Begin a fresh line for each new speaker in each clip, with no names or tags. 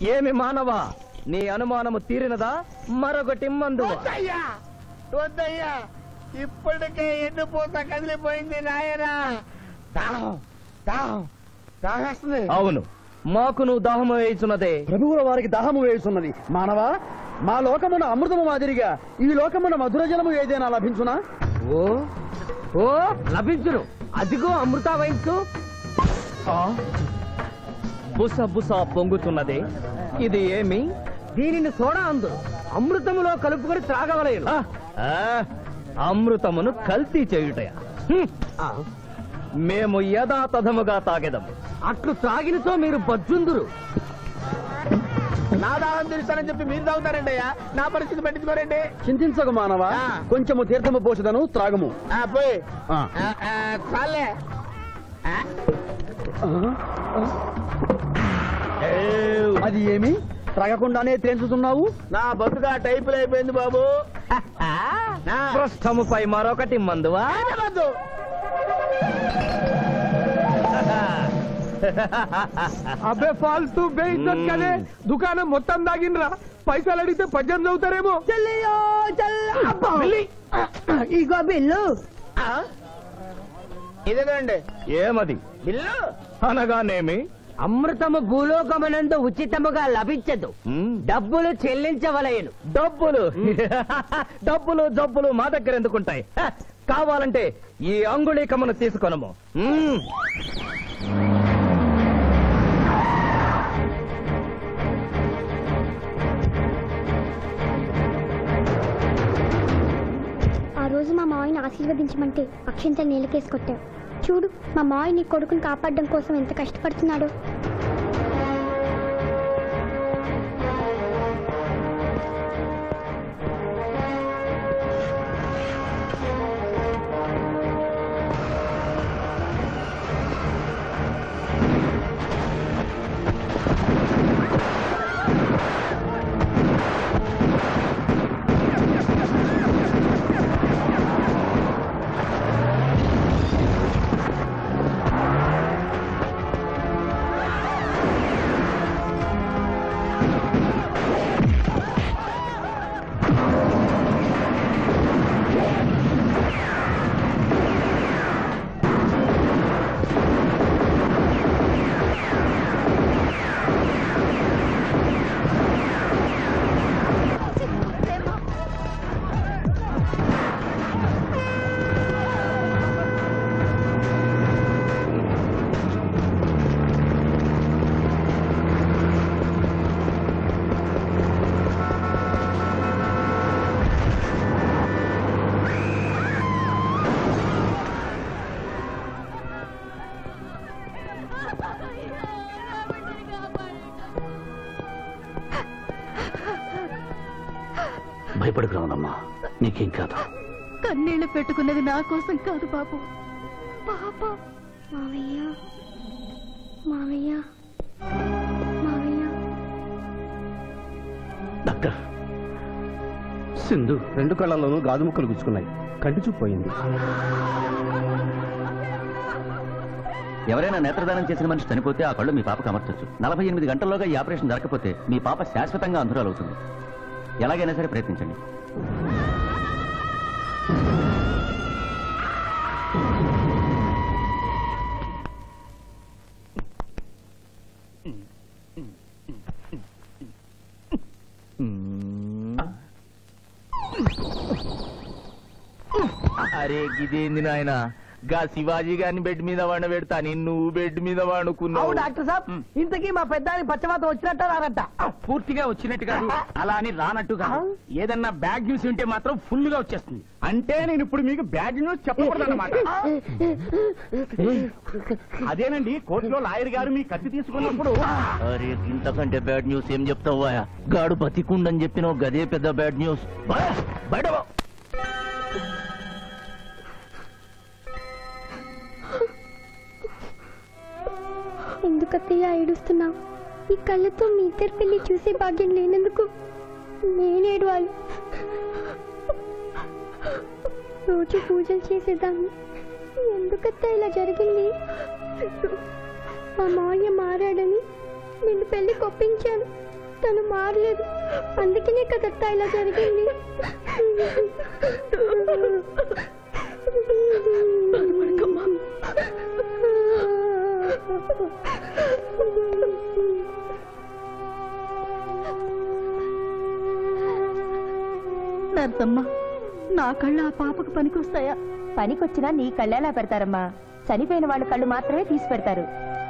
ఏమి మానవా నీ అనుమానము తీరినదా మరొకటి మందు
వద్దయ్యా వద్దయ్యా ఇప్పటికే ఎండిపోత కదిలిపోయింది నాయనా దాహం దాహం దాహేస్తుంది
అవును మాకును దాహము వేయుచున్నదే
ప్రభువుల వారికి దాహము వేయుచున్నది మానవా మా లోకమున అమృతము మాదిరిగా ఈ లోకమున మధుర జలము ఏదైనా లభించునా
ఓ ఓ లభించును అదిగో అమృత వయస్సు బుస బుస పొంగుతున్నదే ఇది ఏమి దీనిని సోడా అందు అమృతములో కలుపుకొని త్రాగవలేను అమృతమును కల్తీ చేయుటయా హ్మ్. మేము యథాతథముగా తాగెదము అట్లు త్రాగినతో మీరు బజ్జుందురు
నా దాహం తీరుస్తానని చెప్పి మీరు తాగుతారండి అయ్యా నా పరిస్థితి పట్టించుకోరండి
చింతించకు మానవా
ఆ.
కొంచెము తీర్థము పోషదను త్రాగము
ఆ, పోయి
ఆ.
ఆ, ఆ, చాలే ఆ,
అది ఏమి త్రాగకుండానే తేల్చుతున్నావు
నా బతుక టైపులు అయిపోయింది బాబు నా
పృష్ఠముపై మరొకటి మందువా
వద్దు.
అబ్బే ఫాల్తూ బేయిద్దత్ కదే దుకాణం మొత్తం దాగినరా పైసలు అడిగితే పద్యం చదువుతారేమో
ఇగో బిల్లు
ఆ? ఇదేనండి
ఏమది
బిల్లు
అనగానేమి
అమృతము భూలోకమునందు ఉచితముగా లభించదు
మ్,
డబ్బులు చెల్లించవలయను
డబ్బులు డబ్బులు జబ్బులు మా దగ్గర ఎందుకుంటాయి హ, కావాలంటే ఈ అంగుళీకమును తీసుకొనము మ్.
ఆ రోజు మా మావయ్యని ఆశీర్వదించమంటే అక్షింతలు నీళ్ళకేసి కొట్టావు చూడు మా మావయ్య నీ కొడుకుని కాపాడడం కోసం ఎంత కష్టపడుతున్నాడో
భయపడకు రావణమ్మా నీకేం కాదు
కన్నీళ్లు పెట్టుకున్నది నా కోసం కాదు బాబు పాప
మావయ్య మావయ్య మావయ్య
డాక్టర్ సింధు రెండు కళ్ళలోనూ గాజు ముక్కలు గుచ్చుకున్నాయి కంటి చూపు పోయింది
ఎవరైనా నేత్రదానం చేసిన మనిషి చనిపోతే ఆ కళ్ళు మీ పాపకు అమర్చొచ్చు నలభై ఎనిమిది గంటల్లోగా ఈ ఆపరేషన్ జరగకపోతే మీ పాప శాశ్వతంగా అంధురాలవుతుంది ఎలాగైనా సరే ప్రయత్నించండి
అరే గిదేంది నాయన గా శివాజీ గారిని బెడ్ మీద వండ పెడతా నువ్వు బెడ్ మీద వండుకున్నావు
డాక్టర్ సాబ్ ఇంతకీ మా పెద్దాని పచ్చవాత వచ్చినట్ట రానట్ట
పూర్తిగా వచ్చినట్టు కాదు అలా అని రానట్టు కాదు ఏదన్నా బ్యాడ్ న్యూస్ ఉంటే మాత్రం ఫుల్ గా వచ్చేస్తుంది అంటే నేను ఇప్పుడు మీకు బ్యాడ్ న్యూస్ చెప్పకూడదు అనమాట అదేనండి కోర్టులో లాయర్ గారు మీ కత్తి తీసుకున్నప్పుడు
అరే ఇంతకంటే బ్యాడ్ న్యూస్ ఏం చెప్తావా గాడు బతికుండని చెప్పిన గదే పెద్ద బ్యాడ్ న్యూస్ బయట పో.
ఎందుకత్తయ్య ఏడుస్తున్నావు ఈ కళ్ళతో మీ ఇద్దరు పెళ్లి చూసే భాగ్యం లేనందుకు నేనేడవాలి రోజు పూజలు చేసేదాన్ని ఎందుకత్త ఇలా జరిగింది మా మావయ్య మారాడని నిన్ను పెళ్లి కొప్పించాను తను మారలేదు అందుకనే కదత్తా ఇలా జరిగింది
నర్సమ్మ నా కళ్ళు ఆ పాపకు పనికొస్తాయా
పనికొచ్చినా నీ కళ్ళెలా పెడతారమ్మా చనిపోయిన వాళ్ళ కళ్ళు మాత్రమే తీసి పెడతారు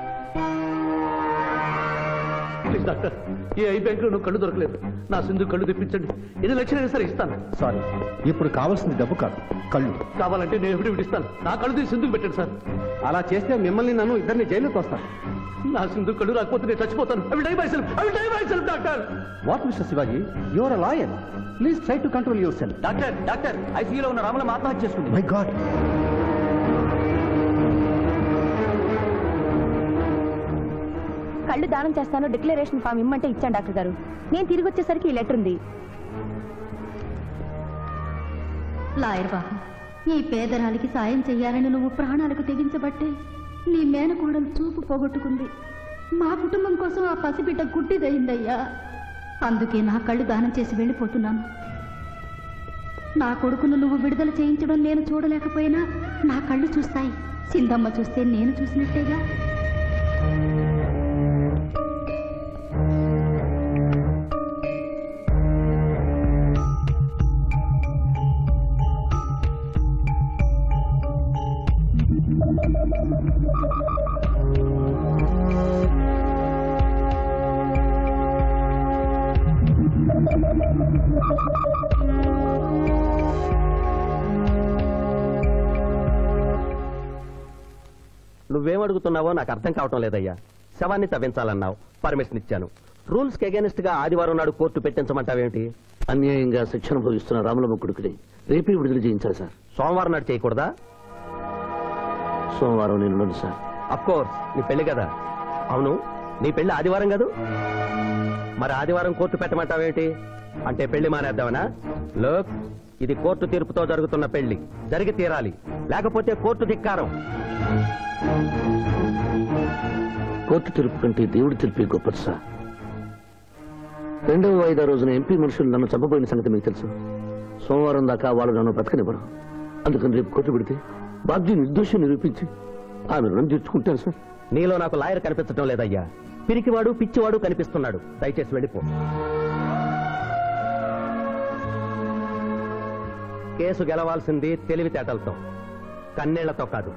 ప్లీజ్ డాక్టర్ ఈ ఐ బ్యాంక్ లో కళ్ళు దొరకలేదు నా సింధు కళ్ళు తెప్పించండి ఎన్ని లక్షలైనా సరే ఇస్తాను
సారీ ఇప్పుడు కావాల్సింది డబ్బు కాదు కళ్ళు
కావాలంటే నేను ఎప్పుడు ఇస్తాను నా కళ్ళు తీసి సింధుకు పెట్టండి సార్ అలా చేస్తే మిమ్మల్ని నన్ను ఇద్దరిని జైలుకి వస్తాను నా సింధు కళ్ళు రాకపోతే నేను చచ్చిపోతాను అవి డై మై సెల్ఫ్ అవి die myself doctor what mister Shivaji your uh lawyer please try to control yourself
doctor doctor ఐసీయూలో ఉన్న రాములం ఆత్మహత్య చేసుకుంది
మై గాడ్
కళ్ళు దానం చేస్తాను డిక్లరేషన్ ఫామ్ ఇమ్మంటే ఇచ్చాను డాక్టర్ గారు నేను తిరిగి వచ్చేసరికి ఈ లెటర్ ఉంది
లాయర్ బాబు ఈ పేదరాలికి సాయం చెయ్యాలని నువ్వు ప్రాణాలకు తెగించబట్టే నీ మేనకోడలు చూపు పోగొట్టుకుంది మా కుటుంబం కోసం ఆ పసిబిడ్డ గుడ్డిదయిందయ్యా అందుకే నా కళ్ళు దానం చేసి వెళ్ళిపోతున్నాను నా కొడుకును నువ్వు విడుదల చేయించడం నేను చూడలేకపోయినా నా కళ్ళు చూస్తాయి సింధమ్మ చూస్తే నేను చూసినట్టేగా
నువ్వేం అడుగుతున్నావో నాకు అర్థం కావటం లేదయ్యా శవాన్ని తవ్వించాలన్నావు పర్మిషన్ ఇచ్చాను రూల్స్ కి అగేనిస్ట్ గా ఆదివారం నాడు కోర్టు పెట్టించమంటావేంటి
అన్యాయంగా శిక్షణ భోగిస్తున్న రాములమ్మ కొడుకుని రేపే విడుదల చేయించాలి సార్
సోమవారం నాడు చేయకూడదా
సోమవారం నేను ఉండను సార్
అఫ్ కోర్స్ నీ పెళ్లి కదా అవును నీ పెళ్లి ఆదివారం కాదు మరి ఆదివారం కోర్టు పెట్టమంటావేంటి అంటే పెళ్లి మానేద్దామనా లోక్ ఇది కోర్టు తీర్పుతో జరుగుతున్న పెళ్లి జరిగి తీరాలి లేకపోతే కోర్టు ధిక్కారం
కోర్టు తీర్పు కంటే దేవుడి తీర్పే గొప్పది సార్ రెండవ వాయిదా రోజున ఎంపీ మనుషులు నన్ను చంపబోయిన సంగతి మీకు తెలుసు సోమవారం దాకా వాళ్ళు నన్ను బతకనివ్వరు అందుకని రేపు కోర్టు పెడితే బాబ్జీ నిర్దోషం నిరూపించి ఆమె రుణం తీర్చుకుంటాను సార్
నీలో నాకు లాయర్ కనిపించడం లేదయ్యా పిరికివాడు పిచ్చివాడు కనిపిస్తున్నాడు దయచేసి వెళ్ళిపో కేసు గెలవాల్సింది తెలివితేటలతో కన్నీళ్లతో కాదు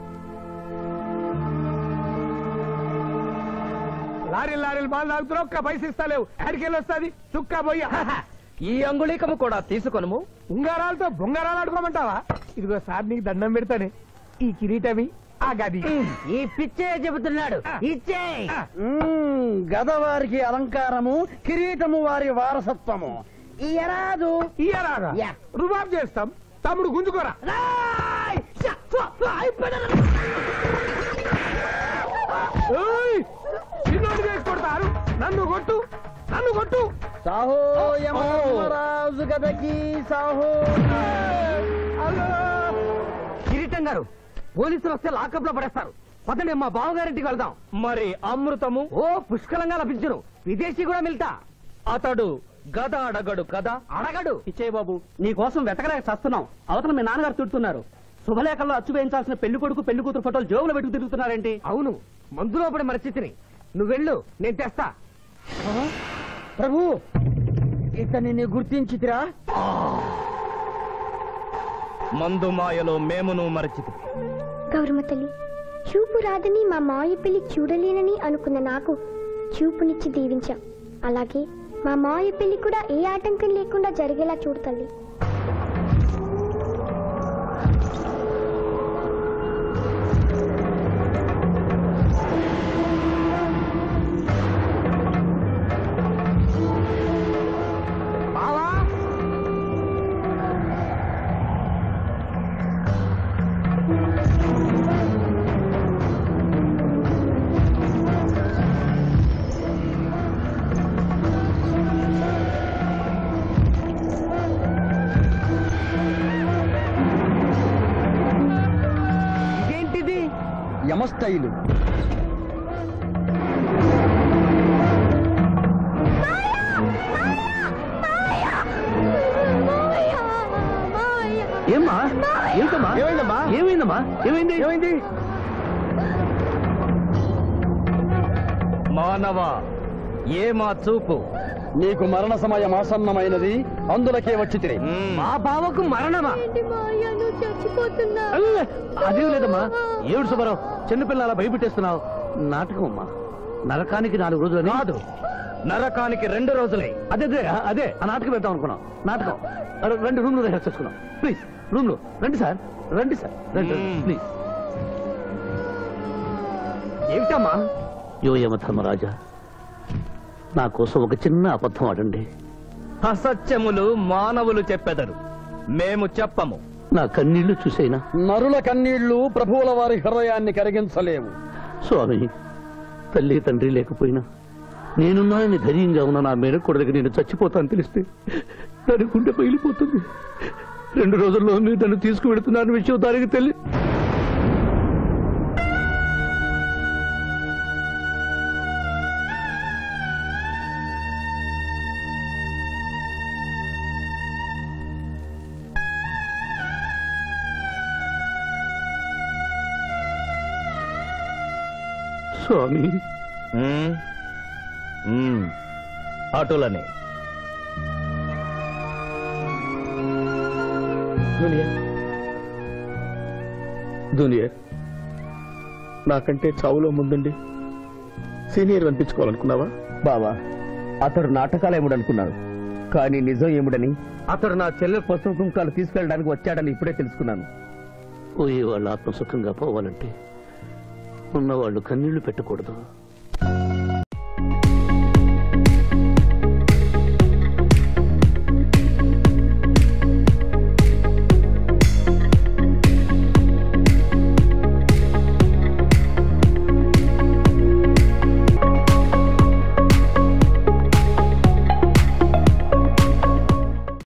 లారీలు లారీలు బాగా తాగుతున్నావు ఒక్క పైసలు ఇస్తలేవు ఆడికెళ్ళి వస్తుంది చుక్క పోయి
ఈ అంగుళీకము కూడా తీసుకొనుము
ఉంగారాలతో బొంగారాలు ఆడుకోమంటావా ఇదిగో సార్ నీకు దండం పెడతానే ఈ కిరీటమి ఆ గది
ఈ పిచ్చే చెబుతున్నాడు ఇచ్చే
గదవారికి అలంకారము కిరీటము వారి వారసత్వము
ఇయరాదు
ఇయ్యరాగా
యా.
రుబాబ్ చేస్తాం తమ్ముడు గుంజుకోరా ఏయ్! చిన్నోడు వేసి కొడతారు నన్ను కొట్టు నన్ను కొట్టు
సాహో యమధర్మరాజు గదకి సాహో
కిరీటం గారు పోలీసులు వస్తే లాకప్ లో పడేస్తారు పదండి మా బావగారింటికి వెళ్దాం
మరి అమృతము
ఓ పుష్కలంగా లభించును విదేశీ కూడా మిల్తా
అతడు గద అడగడు కదా
అడగడు
ఇచ్చే బాబు నీ కోసం వెతకలేక చస్తున్నాం అవతల మీ నాన్నగారు తిడుతున్నారు శుభలేఖల్లో అచ్చు వేయించాల్సిన పెళ్లి కొడుకు పెళ్లి కూతురు ఫోటోలు జోబులో పెట్టుకు తిరుగుతున్నారేంటి
అవును మందులో పడి మరచితిని నువ్వు వెళ్ళు నేను తెస్తా
ప్రభు ఇతన్ని నీ గుర్తించితిరా
మందు మాయలో మేమును మరచితి
గౌరమ్మ తల్లి చూపు రాదని మా మాయ పెళ్లి చూడలేనని అనుకున్న నాకు చూపునిచ్చి దీవించా అలాగే మా మాయ పెళ్లి కూడా ఏ ఆటంకం లేకుండా జరిగేలా చూడు తల్లి
బావా ఇదేంటిది
యమస్థైలు
మాయ
ఏమ్మా ఏంటమ్మా
ఏమైందమ్మా?
ఏమైందమ్మా ఏమైంది
ఏమైంది మానవ ఏ మా చూపు
నీకు మరణ సమయం ఆసన్నమైనది అందులకే వచ్చి తిని
మా బావకు మరణమా
చచ్చిపోతున్నా
అయ్యో, అదేం లేదమ్మా ఏడు సుబ్బారావు చిన్నపిల్ల అలా భయపెట్టేస్తున్నావు నాటకం అమ్మా నరకానికి నాలుగు రోజులు
కాదు నరకానికి రెండు రోజులే
అదే అదే అదే ఆ నాటకం వేద్దాం అనుకున్నాం నాటకం అరే, రెండు రూమ్ లో రిహార్స్ చేసుకున్నాం ప్లీజ్ రూమ్ లో రండి సార్ రండి సార్ రండి
మ్మ్.
ప్లీజ్ ఏమిటమ్మా యోయమ ధర్మరాజా నా కోసం ఒక చిన్న అబద్ధం ఆడండి
అసత్యములు మానవులు చెప్పెదరు మేము చెప్పము
నా కన్నీళ్లు చూసైనా
నరుల కన్నీళ్లు ప్రభువుల వారి హృదయాన్ని కరిగించలేవు
స్వామి తల్లి తండ్రి లేకపోయినా నేనున్నానని ధైర్యంగా ఉన్న నా మేనకోడలికి నేను చచ్చిపోతాను తెలిస్తే దాని గుండె పగిలిపోతుంది రెండు రోజుల్లో మీరు నన్ను తీసుకువెడుతున్నాను విషయం దానికి తెలి స్వామి
మ్మ్? మ్మ్. అటులనే
జూనియర్ నాకంటే చావులో ముందుండి సీనియర్ అనిపించుకోవాలనుకున్నావా
బావా అతడు నాటకాలు ఏముడనుకున్నాడు కానీ నిజం ఏముడని అతడు నా చెల్లె పసుపు కుంకాలు తీసుకెళ్ళడానికి వచ్చాడని ఇప్పుడే తెలుసుకున్నాను
పోయే వాళ్ళు ఆత్మసుఖంగా పోవాలంటే ఉన్నవాళ్ళు కన్నీళ్లు పెట్టకూడదు